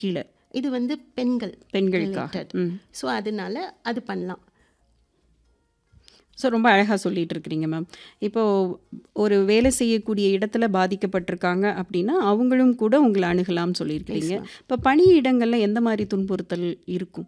கீழே இது வந்து பெண்கள் பெண்களுக்காக related. ம் ஸோ அதனால அது பண்ணலாம் ஸோ ரொம்ப அழகாக சொல்லிட்டு இருக்கிறீங்க மேம் இப்போது ஒரு வேலை செய்யக்கூடிய இடத்துல பாதிக்கப்பட்டிருக்காங்க அப்படின்னா அவங்களும் கூட உங்களை அணுகலாம்னு சொல்லியிருக்கிறீங்க இப்போ பணியிடங்களில் எந்த மாதிரி துன்புறுத்தல் இருக்கும்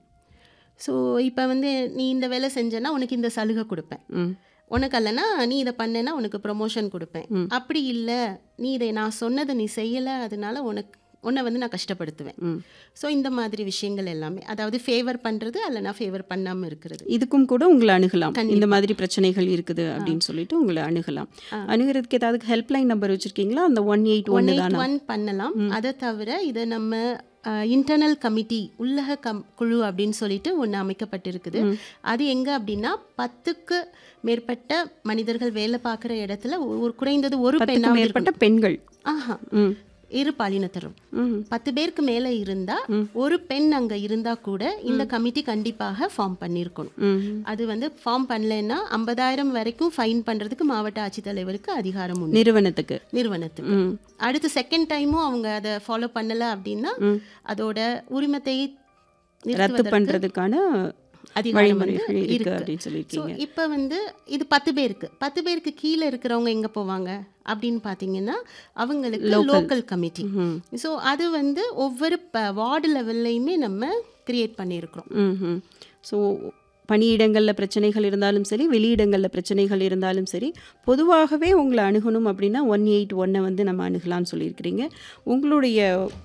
ஸோ இப்போ வந்து நீ இந்த வேலை செஞ்சேன்னா உனக்கு இந்த சலுகை கொடுப்பேன் ம் உனக்கு அல்லனா நீ இதை பண்ணேன்னா உனக்கு ப்ரொமோஷன் கொடுப்பேன் அப்படி இல்லை நீ இதை நான் சொன்னதை நீ செய்யலை அதனால உனக்கு உன்னை வந்து நான் கஷ்டப்படுத்துவேன் ம் ஸோ இந்த மாதிரி விஷயங்கள் எல்லாமே அதாவது ஃபேவர் பண்ணுறது அல்லனா ஃபேவர் பண்ணாமல் இருக்கிறது இதுக்கும் கூட உங்களை அணுகலாம் இந்த மாதிரி பிரச்சனைகள் இருக்குது அப்படின்னு சொல்லிட்டு உங்களை அணுகலாம் அணுகிறதுக்கு ஏதாவது ஹெல்ப்லைன் நம்பர் வச்சுருக்கீங்களா அந்த ஒன் எயிட் ஒன் ஒன்று எயிட் தானா ஒன் பண்ணலாம் அதை தவிர இதை நம்ம இன்டர்னல் கமிட்டி உள்ளக கம் குழு அப்படின்னு சொல்லிட்டு ஒன்று அமைக்கப்பட்டிருக்குது அது எங்கே அப்படின்னா பத்துக்கு மேற்பட்ட மனிதர்கள் வேலை பார்க்குற இடத்துல ஒரு குறைந்தது ஒரு பத்துக்கும் பெண்ணாவது மேற்பட்ட பெண்கள் இருக்கணும். ஆஹா ம் இரு பாலினத்தரும் ம் பத்து பேருக்கு மேலே இருந்தா ஒரு பெண் அங்கே இருந்தா கூட இந்த கமிட்டி கண்டிப்பாக ஃபார்ம் பண்ணியிருக்கணும் ம் அது வந்து ஃபார்ம் பண்ணலைன்னா ஐம்பதாயிரம் வரைக்கும் ஃபைன் பண்ணுறதுக்கு மாவட்ட ஆட்சித்தலைவருக்கு அதிகாரம் உண்டு நிறுவனத்துக்கு நிறுவனத்துக்கு ம் அடுத்து செகண்ட் டைமும் அவங்க அதை ஃபாலோ பண்ணல அப்படின்னா அதோட உரிமத்தை ரத்து நிறுத்துவதற்கு பண்ணுறதுக்கான அதிகாரம் வந்து வழிமுறைகள் இருக்கு இருக்கு அப்படின்னு ஸோ சொல்லியிருக்கீங்க இப்போ வந்து இது பத்து பேருக்கு பத்து பேருக்கு கீழே இருக்கிறவங்க எங்கே போவாங்க அப்படின்னு பார்த்தீங்கன்னா அவங்களுக்கு லோக்கல் கமிட்டி ம் ஸோ அது வந்து ஒவ்வொரு வார்டு லெவல்லையுமே நம்ம கிரியேட் பண்ணியிருக்கிறோம் ம் ஸோ பணியிடங்களில் பிரச்சனைகள் இருந்தாலும் சரி வெளியிடங்களில் பிரச்சனைகள் இருந்தாலும் சரி பொதுவாகவே உங்களை அணுகணும் அப்படின்னா ஒன் எயிட் ஒன்னை வந்து நம்ம அணுகலாம்னு சொல்லியிருக்கிறீங்க உங்களுடைய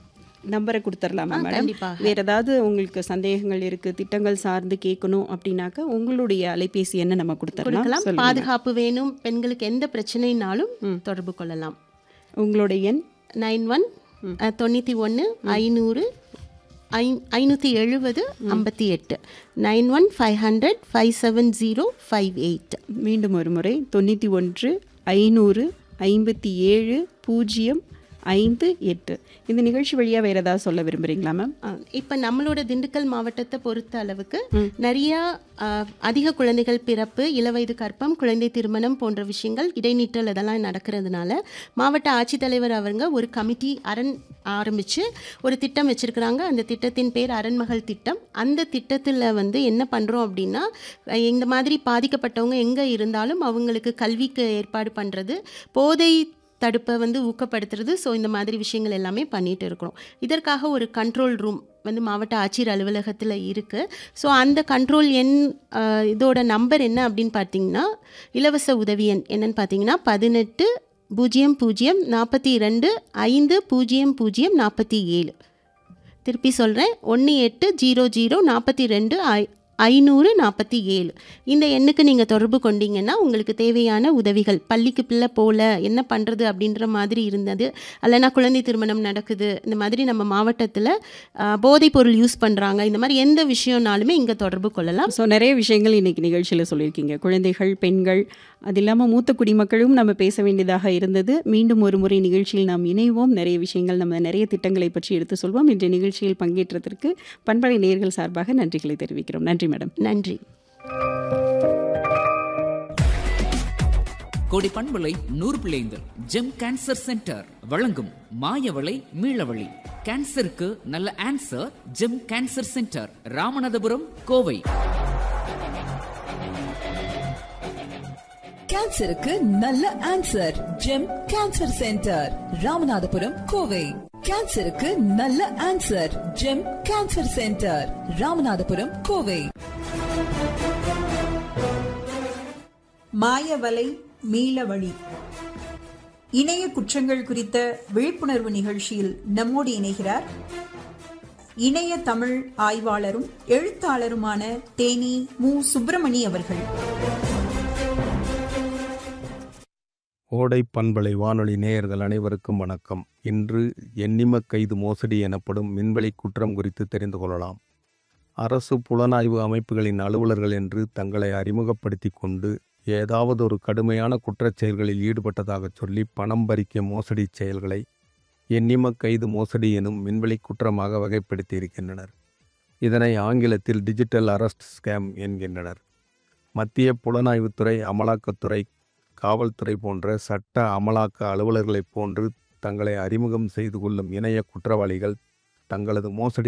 நம்பரை கொடுத்துடலாமா மேடம் கண்டிப்பாக. வேறு ஏதாவது உங்களுக்கு சந்தேகங்கள் இருக்குது திட்டங்கள் சார்ந்து கேட்கணும் அப்படின்னாக்கா உங்களுடைய அலைபேசி என்ன நம்ம கொடுத்துடலாம் கொடுக்கலாம் சொல்லுங்க பாதுகாப்பு வேணும் பெண்களுக்கு எந்த பிரச்சனைனாலும் தொடர்பு கொள்ளலாம் உங்களுடைய எண் நைன் ஒன் தொண்ணூற்றி ஒன்று ஐநூறு ஐ ஐநூற்றி எழுபது ஐம்பத்தி எட்டு nine one five hundred five seven zero five eight மீண்டும் ஒரு முறை தொண்ணூற்றி ஒன்று ஐநூறு ஐம்பத்தி ஏழு பூஜ்ஜியம் ஐந்து எட்டு இந்த நிகழ்ச்சி வழியாக வேறு ஏதாவது சொல்ல விரும்புகிறீங்களா மேம் இப்போ நம்மளோட திண்டுக்கல் மாவட்டத்தை பொறுத்த அளவுக்கு நிறைய ஆ, அதிக குழந்தைகள் பிறப்பு இளவயது கற்பம் குழந்தை திருமணம் போன்ற விஷயங்கள் இடைநிற்றல் இதெல்லாம் நடக்கிறதுனால மாவட்ட ஆட்சித்தலைவர் அவங்க ஒரு கமிட்டி அரண் ஆரம்பித்து ஒரு திட்டம் வச்சுருக்கிறாங்க அந்த திட்டத்தின் பேர் அரண்மகள் திட்டம் அந்த திட்டத்தில் வந்து என்ன பண்ணுறோம் அப்படின்னா அஹ், இந்த மாதிரி பாதிக்கப்பட்டவங்க எங்கே இருந்தாலும் அவங்களுக்கு கல்விக்கு ஏற்பாடு பண்ணுறது போதை தடுப்பை வந்து ஊக்கப்படுத்துறது ஸோ இந்த மாதிரி விஷயங்கள் எல்லாமே பண்ணிட்டு இருக்கிறோம் இதற்காக ஒரு கண்ட்ரோல் ரூம் வந்து மாவட்ட ஆட்சியர் அலுவலகத்தில் இருக்குது ஸோ அந்த கண்ட்ரோல் எண் அஹ், இதோட நம்பர் என்ன அப்படின்னு பார்த்தீங்கன்னா இலவச உதவி எண் என்னன்னு பார்த்தீங்கன்னா பதினெட்டு பூஜ்ஜியம் பூஜ்ஜியம் நாற்பத்தி ரெண்டு ஐந்து பூஜ்ஜியம் பூஜ்ஜியம் நாற்பத்தி ஏழு திருப்பி சொல்கிறேன் ஒன்று எட்டு ஜீரோ ஜீரோ நாற்பத்தி ரெண்டு ஐ ஐநூறு நாற்பத்தி ஏழு இந்த எண்ணுக்கு நீங்கள் தொடர்பு கொண்டீங்கன்னா உங்களுக்கு தேவையான உதவிகள் பள்ளிக்கு பிள்ளை போல என்ன பண்ணுறது அப்படின்ற மாதிரி இருந்தது அல்லனா குழந்தை திருமணம் நடக்குது இந்த மாதிரி நம்ம மாவட்டத்தில் போதைப் பொருள் யூஸ் பண்ணுறாங்க இந்த மாதிரி எந்த விஷயம்னாலுமே இங்கே தொடர்பு கொள்ளலாம் ஸோ நிறைய விஷயங்கள் இன்னைக்கு நிகழ்ச்சியில் சொல்லியிருக்கீங்க குழந்தைகள் பெண்கள் அது இல்லாமல் மூத்த குடிமக்களும் நம்ம பேச வேண்டியதாக இருந்தது மீண்டும் ஒரு முறை நிகழ்ச்சியில் நாம் இணைவோம் நிறைய விஷயங்கள் நம்ம நிறைய திட்டங்களை பற்றி எடுத்து சொல்வோம் இன்றைய நிகழ்ச்சியில் பங்கேற்றதற்கு பண்பலை நேயர்கள் சார்பாக நன்றிகளை தெரிவிக்கிறோம் நன்றி மேடம் நன்றி கோடி பண்பலை நூறு பிள்ளைங்கள் ஜெம் கேன்சர் சென்டர் வழங்கும் மாயவளை மீளவழி கேன்சருக்கு நல்ல answer Gem cancer centre Ramanathapuram Kovai கேன்சருக்கு நல்ல answer Gem cancer centre Ramanathapuram Kovai கேன்சருக்கு நல்ல answer Gem cancer centre Ramanathapuram Kovai மாயவலை மீளவழி இணைய குற்றங்கள் குறித்த விழிப்புணர்வு நிகழ்ச்சியில் நம்மோடு இணைகிறார் இணைய தமிழ் ஆய்வாளரும் எழுத்தாளருமான தேனி மு சுப்பிரமணி அவர்கள் ஓடை பண்பலை வானொலி நேயர்கள் அனைவருக்கும் வணக்கம் இன்று எண்ணிம கைது மோசடி எனப்படும் விண்வெளி குற்றம் குறித்து தெரிந்து கொள்ளலாம் அரசு புலனாய்வு அமைப்புகளின் அலுவலர்கள் என்று தங்களை அறிமுகப்படுத்திக் கொண்டு ஏதாவது ஒரு கடுமையான குற்றச் செயல்களில் ஈடுபட்டதாகச் சொல்லி பணம் பறிக்க மோசடி செயல்களை எண்ணிம கைது மோசடி எனும் விண்வெளி குற்றமாக வகைப்படுத்தியிருக்கின்றனர் இதனை ஆங்கிலத்தில் டிஜிட்டல் அரெஸ்ட் ஸ்கேம் என்கின்றனர் மத்திய புலனாய்வுத்துறை அமலாக்கத்துறை காவல்துறை போன்ற சட்ட அமலாக்க அலுவலர்களைப் போன்று தங்களை அறிமுகம் செய்து கொள்ளும் இணைய குற்றவாளிகள் தங்களது மோசடி